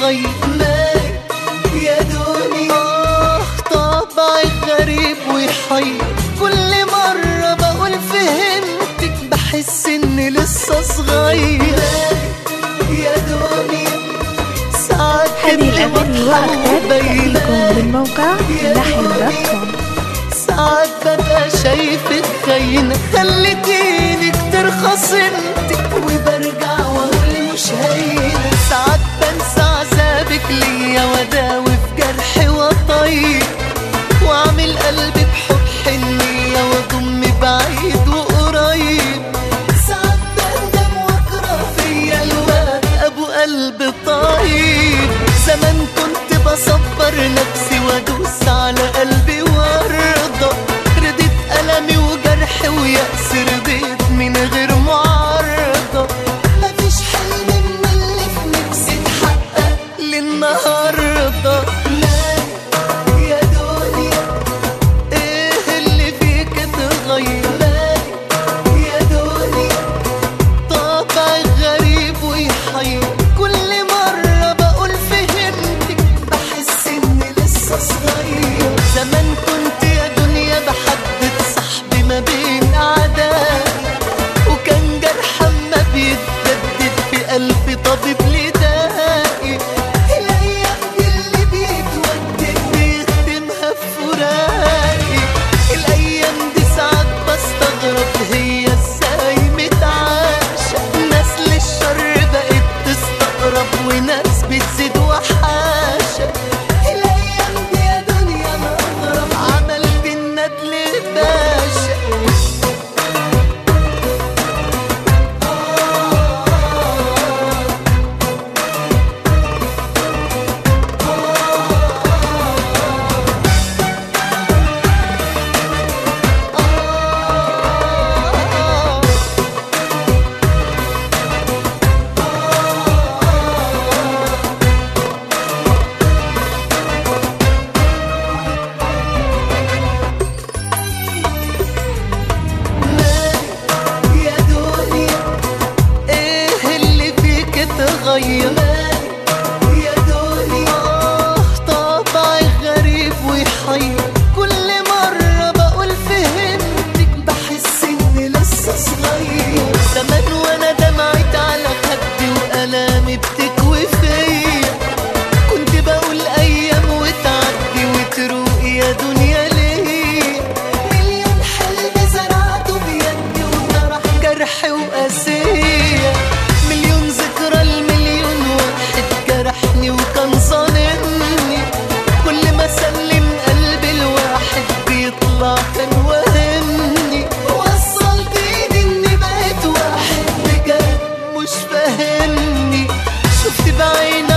تتغير مالك يا دنيا آه طبعك غريب ويحير كل مرة بقول فهمتك بحس اني لسه صغير مالك يا دنيا ساعات هذه كده الأغاني واضحة وأكثر وباينة. تأتيكم من موقع لحن دوت كوم ساعات ببقى شايفك خاينة خليتيني كتير خصمتك وبرجع واقول مش هينة ساعات بنسى عذابك ليا واداوي في جرحي وطيب واعمل قلبي بحب حنية واضم بعيد وقريب ساعات بندم واكره فيا الواد ابو قلب طيب زمان كنت بصبر نفسي وادوس على قلبي وارضى رضيت ألمي وجرحي ويأس رضيت من غير معارضة مفيش حلم من اللي في نفسي اتحقق للنهاردة مالك يا دنيا ايه اللي فيك اتغير مالك يا دنيا طبعك غريب ويحير كل مرة بقول فهمتك بحس اني لسه صغير زمان كنت يا دنيا بحدد صاحبي ما بين اعدائي وكان جرح اما بيتجدد في قلبي طبيب لدائي الايام دي اللي بيتودد بيختمها في فراقي الايام دي ساعات بستغرب هي ازاي متعاشة ناس للشر بقت تستقرب وناس بتزيد وحاشة الايام دي يا دنيا انا اغرب عملت الندل باشا مالك يا دنيا ايه اللي فيك اتغير مالك يا دنيا آه طبعي غريب ويحير كل مرة بقول فهمتك بحس اني لسه صغير زمان وانا دمعت على خدي والامي بتكوي فيا كنت بقول ايام وتعدي وتروق يا دنيا ليه مليون حلم زرعته بيدي وطرح جرحي وقاسية مليون ذكرى المليون واحد جرحني وكان ظالمني كل ما سلم قلبي الواحد بيطلع كان وهمني وصلت ايدي اني بقيت واحد بجد مش فاهمني شفت بعيني